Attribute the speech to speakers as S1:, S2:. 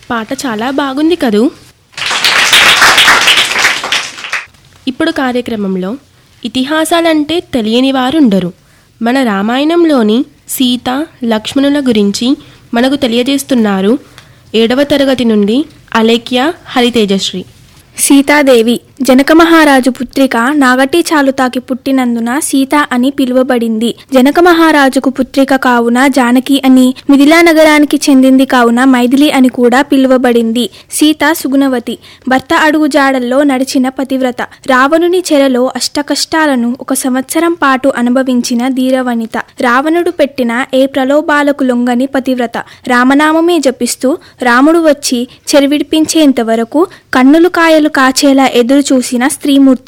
S1: పాట చాలా బాగుంది కదూ ఇప్పుడు కార్యక్రమంలో ఇతిహాసాలంటే తెలియని వారుండరు మన రామాయణంలోని సీత లక్ష్మణుల గురించి మనకు తెలియజేస్తున్నారు ఏడవ తరగతి నుండి అలేఖ్య హరితేజశ్రీ
S2: సీతాదేవి జనక మహారాజు పుత్రిక నాగటి చాలుతాకి పుట్టినందున సీత అని పిలువబడింది జనక మహారాజుకు పుత్రిక కావున జానకి అని మిథిలా నగరానికి చెందింది కావున మైథిలి అని కూడా పిలువబడింది సీత సుగుణవతి భర్త అడుగు జాడల్లో నడిచిన పతివ్రత రావణుని చెరలో అష్టకష్టాలను ఒక సంవత్సరం పాటు అనుభవించిన ధీరవనిత రావణుడు పెట్టిన ఏ ప్రలోభాలకు లొంగని పతివ్రత రామనామమే జపిస్తూ రాముడు వచ్చి చెరివిడిపించేంత వరకు కన్నులు కాయలు కాచేలా ఎదురు చూసిన స్త్రీమూర్తి